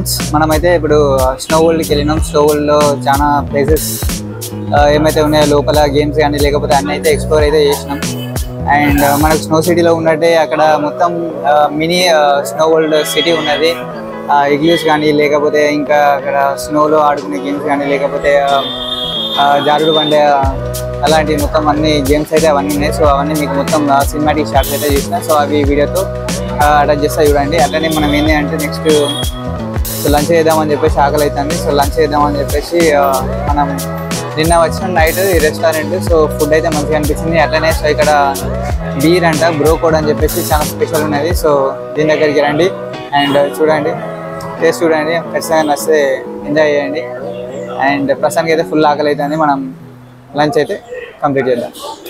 friends మనమైతే ఇప్పుడు snow వరల్డ్కి వెళ్ళినాం స్నో వరల్డ్లో చాలా ప్లేసెస్ ఏమైతే ఉన్నాయో లోపల గేమ్స్ కానీ లేకపోతే అన్నీ అయితే ఎక్స్ప్లోర్ అయితే చేసినాం అండ్ మనకు స్నో సిటీలో ఉన్నట్టే అక్కడ మొత్తం మినీ స్నో వరల్డ్ సిటీ ఉన్నది ఇగ్లూస్ కానీ లేకపోతే ఇంకా అక్కడ స్నోలో ఆడుకునే గేమ్స్ కానీ లేకపోతే ఆ, ఆ, జారుడు బండే ఆ, అలాంటి మొత్తం అన్ని గేమ్స్ అయితే అవన్నీ ఉన్నాయి సో అవన్నీ మీకు మొత్తం సినిమాటిక్ షార్ట్స్ అయితే చూసిన సో అవి వీడియోతో అటాచ్ చేస్తా చూడండి అట్లనే మనం ఏంటి అంటే నెక్స్ట్ సో లంచ్ చేద్దామని చెప్పేసి ఆకలి అవుతుంది సో లంచ్ చేద్దామని చెప్పేసి ఆ, మనం నిన్న వచ్చిన నైట్ ఈ రెస్టారెంట్ సో ఫుడ్ అయితే మంచిగా అనిపించింది అట్లనే సో ఇక్కడ బీర్ అంట బ్రో కోడ్ అని చెప్పేసి చాలా స్పెషల్ ఉన్నది సో దీని దగ్గరికి రండి అండ్ చూడండి టేస్ట్ చూడండి ఖచ్చితంగా నచ్చితే ఎంజాయ్ చేయండి అండ్ ప్రస్తుతానికి అయితే ఫుల్ ఆకలి అవుతుంది మనం లంచ్ అయితే కంప్లీట్ చేద్దాం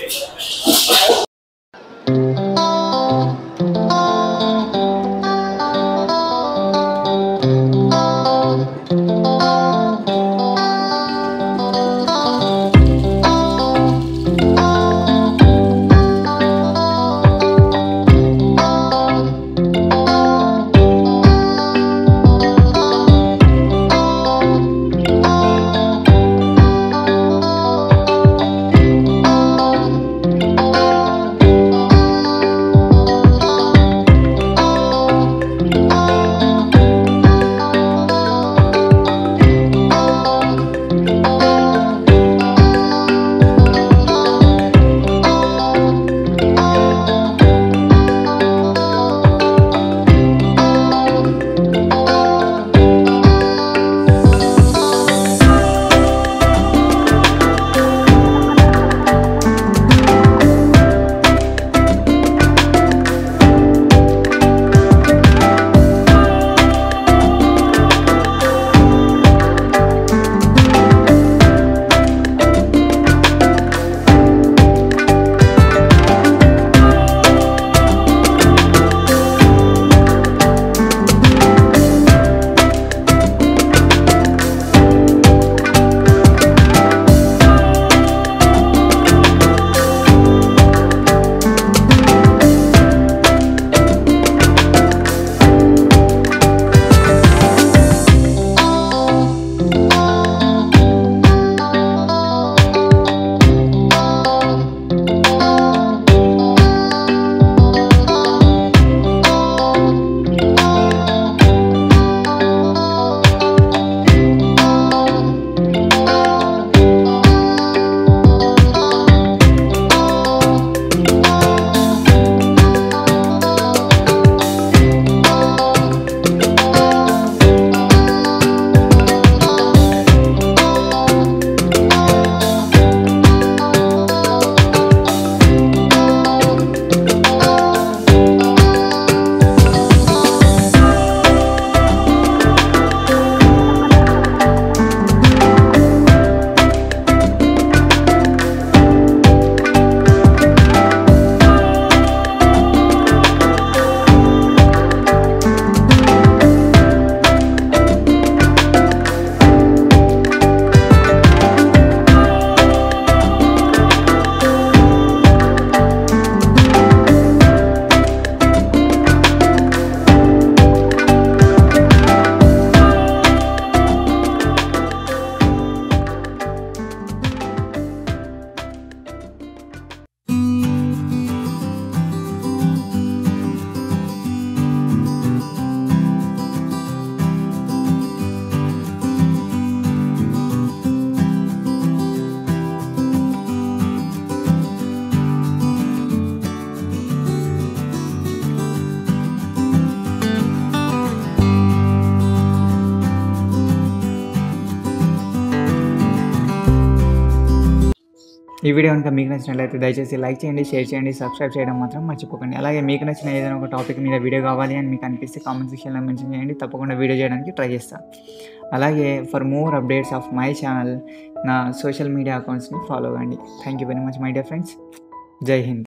ఈ వీడియో కనుక మీకు నచ్చినట్లయితే దయచేసి లైక్ చేయండి షేర్ చేయండి సబ్స్క్రైబ్ చేయడం మాత్రం మర్చిపోకండి అలాగే మీకు నచ్చిన ఏదైనా ఒక టాపిక్ మీద వీడియో కావాలి అని మీకు అనిపిస్తే కామెంట్ సెక్షన్లో మెన్షన్ చేయండి తప్పకుండా వీడియో చేయడానికి ట్రై చేస్తాను అలాగే for more updates of my channel నా సోషల్ మీడియా అకౌంట్స్ని ఫాలో అవ్వండి thank you very much my dear friends Jai Hind